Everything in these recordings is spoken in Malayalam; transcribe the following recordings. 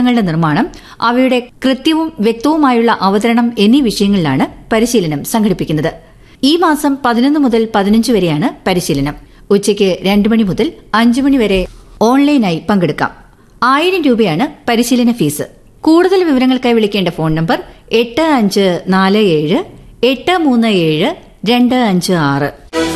ഉൽപ്പന്നങ്ങളുടെ നിർമ്മാണം അവയുടെ കൃത്യവും വ്യക്തവുമായുള്ള അവതരണം എന്നീ വിഷയങ്ങളിലാണ് പരിശീലനം സംഘടിപ്പിക്കുന്നത് ഈ മാസം പതിനൊന്ന് മുതൽ പതിനഞ്ച് വരെയാണ് പരിശീലനം ഉച്ചയ്ക്ക് രണ്ട് മണി മുതൽ അഞ്ച് മണി വരെ ഓൺലൈനായി പങ്കെടുക്കാം ആയിരം രൂപയാണ് പരിശീലന ഫീസ് കൂടുതൽ വിവരങ്ങൾക്കായി വിളിക്കേണ്ട ഫോൺ നമ്പർ എട്ട് അഞ്ച് നാല് ഏഴ് എട്ട് മൂന്ന് ഏഴ് രണ്ട് അഞ്ച് ആറ്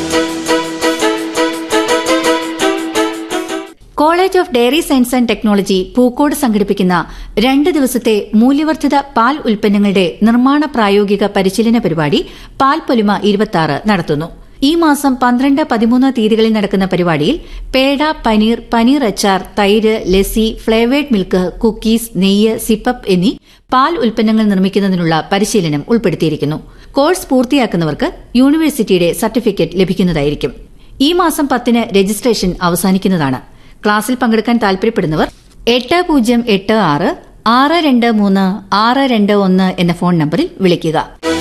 college of dairy science and technology Pookode സംഘടിപ്പിക്കുന്ന രണ്ട് ദിവസത്തെ മൂല്യവർദ്ധിത പാൽ ഉൽപ്പന്നങ്ങളുടെ നിർമ്മാണ പ്രായോഗിക പരിശീലന പരിപാടി പാൽ പൊലിമ ഇരുപത്തി നടത്തുന്നു ഈ മാസം പന്ത്രണ്ട് പതിമൂന്ന് തീയതികളിൽ നടക്കുന്ന പരിപാടിയിൽ പേട പനീർ പനീർ അച്ചാർ തൈര് ലസ്സി ഫ്ലേവേഡ് മിൽക്ക് കുക്കീസ് നെയ്യ് സിപ്പപ്പ് എന്നീ പാൽ ഉൽപ്പന്നങ്ങൾ നിർമ്മിക്കുന്നതിനുള്ള പരിശീലനം ഉൾപ്പെടുത്തിയിരിക്കുന്നു കോഴ്സ് പൂർത്തിയാക്കുന്നവർക്ക് യൂണിവേഴ്സിറ്റിയുടെ സർട്ടിഫിക്കറ്റ് ലഭിക്കുന്നതായിരിക്കും ഈ മാസം പത്തിന് രജിസ്ട്രേഷൻ അവസാനിക്കുന്നതാണ് ക്ലാസ്സിൽ പങ്കെടുക്കാൻ താൽപര്യപ്പെടുന്നവർ എട്ട് പൂജ്യം എട്ട് ആറ് ആറ് രണ്ട് മൂന്ന് ആറ് രണ്ട് ഒന്ന് എന്ന ഫോൺ നമ്പറിൽ വിളിക്കുക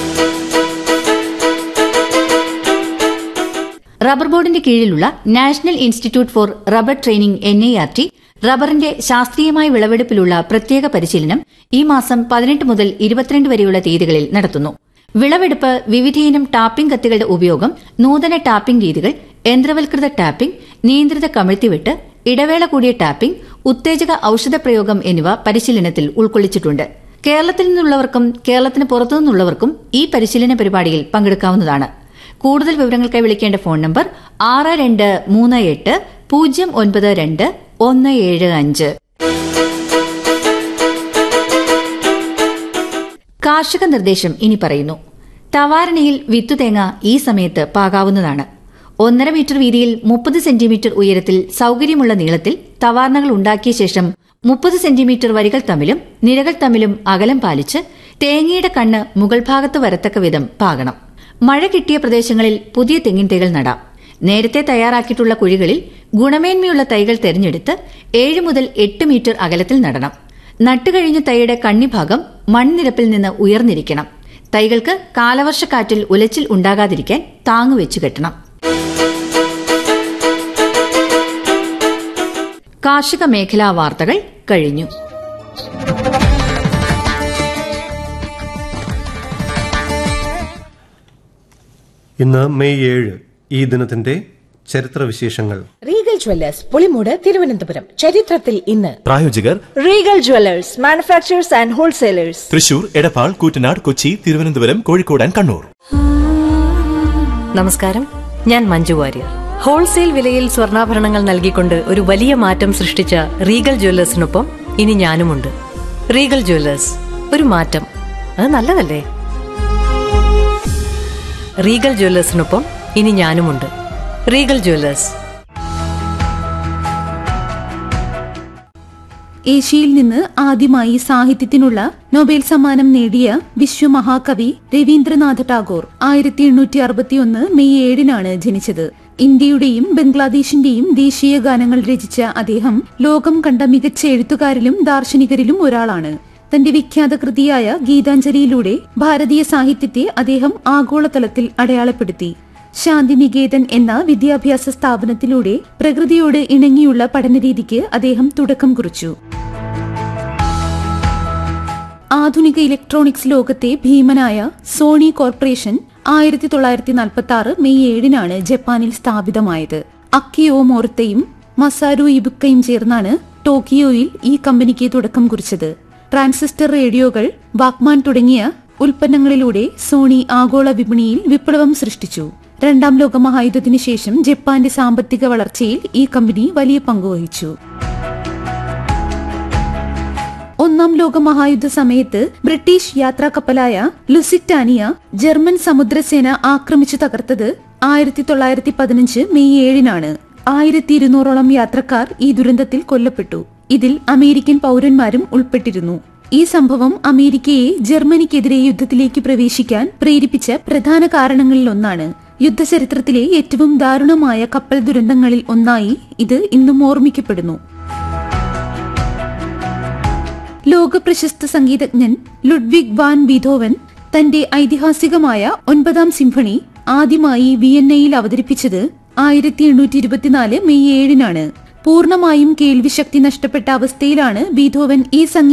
റബ്ബർ ബോർഡിന്റെ കീഴിലുള്ള national institute for rubber training N I R T റബ്ബറിന്റെ ശാസ്ത്രീയമായ വിളവെടുപ്പിലുള്ള പ്രത്യേക പരിശീലനം ഈ മാസം പതിനെട്ട് മുതൽ ഇരുപത്തിരണ്ട് വരെയുള്ള തീയതികളിൽ നടത്തുന്നു വിളവെടുപ്പ് വിവിധയിനം ടാപ്പിംഗ് കത്തികളുടെ ഉപയോഗം നൂതന ടാപ്പിംഗ് രീതികൾ യന്ത്രവൽകൃത ടാപ്പിംഗ് നിയന്ത്രിത കമിഴ്ത്തിവിട്ട് ഇടവേള കൂടിയ ടാപ്പിംഗ് ഉത്തേജക ഔഷധ പ്രയോഗം എന്നിവ പരിശീലനത്തിൽ ഉൾക്കൊള്ളിച്ചിട്ടുണ്ട് കേരളത്തിൽ നിന്നുള്ളവർക്കും കേരളത്തിന് പുറത്തുനിന്നുള്ളവർക്കും ഈ പരിശീലന പരിപാടിയിൽ പങ്കെടുക്കാവുന്നതാണ് കൂടുതൽ വിവരങ്ങൾക്കായി വിളിക്കേണ്ട ഫോൺ നമ്പർ ആറ് രണ്ട് മൂന്ന് എട്ട് പൂജ്യം ഒൻപത് രണ്ട് ഒന്ന് ഏഴ് അഞ്ച് കാർഷിക നിർദ്ദേശം ഇനി പറയുന്നു തവാരണയിൽ വിത്തുതേങ്ങ ഈ സമയത്ത് പാകാവുന്നതാണ് ഒന്നര മീറ്റർ വീതിയിൽ മുപ്പത് സെന്റിമീറ്റർ ഉയരത്തിൽ സൌകര്യമുള്ള നീളത്തിൽ തവാർണകൾ ഉണ്ടാക്കിയ ശേഷം മുപ്പത് സെന്റിമീറ്റർ വരികൾ തമ്മിലും നിരകൾ തമ്മിലും അകലം പാലിച്ച് തേങ്ങയുടെ കണ്ണ് മുകൾ ഭാഗത്ത് വരത്തക്ക വിധം പാകണം മഴ കിട്ടിയ പ്രദേശങ്ങളിൽ പുതിയ തെങ്ങിൻ തൈകൾ നടാം നേരത്തെ തയ്യാറാക്കിയിട്ടുള്ള കുഴികളിൽ ഗുണമേന്മയുള്ള തൈകൾ തെരഞ്ഞെടുത്ത് ഏഴ് മുതൽ എട്ട് മീറ്റർ അകലത്തിൽ നടണം നട്ടുകഴിഞ്ഞ തൈയുടെ കണ്ണിഭാഗം മൺനിരപ്പിൽ നിന്ന് ഉയർന്നിരിക്കണം തൈകൾക്ക് കാലവർഷക്കാറ്റിൽ ഉലച്ചിൽ ഉണ്ടാകാതിരിക്കാൻ താങ്ങുവെച്ചു കെട്ടണം കാർഷിക മേഖലാ വാർത്തകൾ കഴിഞ്ഞു ഇന്ന് മെയ് ഏഴ് ഈ ദിനത്തിന്റെ ചരിത്രവിശേഷങ്ങൾ റീഗൽ ജ്വല്ലേഴ്സ് പുളിമൂട് തിരുവനന്തപുരം ചരിത്രത്തിൽ ഇന്ന് പ്രായോജകർ regal jewellers manufacturers and wholesalers Thrissur Edappal Koottanad Kochi Thiruvananthapuram Kozhikode and Kannur നമസ്കാരം ഞാൻ മഞ്ജു വാര്യർ ഹോൾസെയിൽ വിലയിൽ സ്വർണ്ണാഭരണങ്ങൾ നൽകിക്കൊണ്ട് ഒരു വലിയ മാറ്റം സൃഷ്ടിച്ച റീഗൽ ജ്വല്ലേഴ്സിനൊപ്പം ഇനി ഞാനുമുണ്ട് റീഗൽ ജ്വല്ലേഴ്സ് ഒരു മാറ്റം അത് നല്ലതല്ലേ റീഗൽ ജ്വല്ലേഴ്സിനൊപ്പം ഇനി ഞാനുമുണ്ട് റീഗൽ ജ്വല്ലേഴ്സ് ഏഷ്യയിൽ നിന്ന് ആദ്യമായി സാഹിത്യത്തിനുള്ള നൊബേൽ സമ്മാനം നേടിയ വിശ്വമഹാകവി രവീന്ദ്രനാഥ ടാഗോർ ആയിരത്തി എണ്ണൂറ്റി അറുപത്തിയൊന്ന് മെയ് ഏഴിനാണ് ജനിച്ചത് ഇന്ത്യയുടെയും ബംഗ്ലാദേശിന്റെയും ദേശീയ ഗാനങ്ങൾ രചിച്ച അദ്ദേഹം ലോകം കണ്ട മികച്ച എഴുത്തുകാരിലും ദാർശനികരിലും ഒരാളാണ് തന്റെ വിഖ്യാത കൃതിയായ ഗീതാഞ്ജലിയിലൂടെ ഭാരതീയ സാഹിത്യത്തെ അദ്ദേഹം ആഗോളതലത്തിൽ അടയാളപ്പെടുത്തി ശാന്തിനികേതൻ എന്ന വിദ്യാഭ്യാസ സ്ഥാപനത്തിലൂടെ പ്രകൃതിയോട് ഇണങ്ങിയുള്ള പഠനരീതിക്ക് അദ്ദേഹം തുടക്കം കുറിച്ചു ആധുനിക ഇലക്ട്രോണിക്സ് ലോകത്തെ ഭീമനായ സോണി കോർപ്പറേഷൻ ആയിരത്തി തൊള്ളായിരത്തി നാൽപ്പത്തി ആറ് മെയ് ഏഴിനാണ് ജപ്പാനിൽ സ്ഥാപിതമായത് അക്കിയോ മോർത്തയും മസാരു ഇബുക്കയും ചേർന്നാണ് ടോക്കിയോയിൽ ഈ കമ്പനിക്ക് തുടക്കം കുറിച്ചത് ട്രാൻസിസ്റ്റർ റേഡിയോകൾ വാക്മാൻ തുടങ്ങിയ ഉൽപ്പന്നങ്ങളിലൂടെ സോണി ആഗോള വിപണിയിൽ വിപ്ലവം സൃഷ്ടിച്ചു രണ്ടാം ലോക മഹായുദ്ധത്തിനു ശേഷം ജപ്പാന്റെ സാമ്പത്തിക വളർച്ചയിൽ ഈ കമ്പനി വലിയ പങ്കുവഹിച്ചു ഒന്നാം ലോക മഹായുദ്ധ സമയത്ത് ബ്രിട്ടീഷ് യാത്രാ കപ്പലായ ലുസിറ്റാനിയ ജർമ്മൻ സമുദ്രസേന ആക്രമിച്ചു തകർത്തത് ആയിരത്തി തൊള്ളായിരത്തി പതിനഞ്ച് മെയ് ഏഴിനാണ് ആയിരത്തി ഇരുന്നൂറോളം യാത്രക്കാർ ഈ ദുരന്തത്തിൽ കൊല്ലപ്പെട്ടു ഇതിൽ അമേരിക്കൻ പൗരന്മാരും ഉൾപ്പെട്ടിരുന്നു ഈ സംഭവം അമേരിക്കയെ ജർമ്മനിക്കെതിരെ യുദ്ധത്തിലേക്ക് പ്രവേശിക്കാൻ പ്രേരിപ്പിച്ച പ്രധാന കാരണങ്ങളിലൊന്നാണ് യുദ്ധചരിത്രത്തിലെ ഏറ്റവും ദാരുണമായ കപ്പൽ ദുരന്തങ്ങളിൽ ഒന്നായി ഇത് ഇന്നും ഓർമ്മിക്കപ്പെടുന്നു ലോകപ്രശസ്ത സംഗീതജ്ഞൻ ലുഡ്വിഗ് വാൻ ബീഥോവൻ തന്റെ ഐതിഹാസികമായ ഒൻപതാം സിംഫണി ആദ്യമായി വിയന്നയിൽ അവതരിപ്പിച്ചത് ആയിരത്തി എണ്ണൂറ്റി ഇരുപത്തിനാല് മെയ് ഏഴിനാണ് പൂർണ്ണമായും കേൾവിശക്തി നഷ്ടപ്പെട്ട അവസ്ഥയിലാണ് ബീഥോവൻ ഈ സംഗീത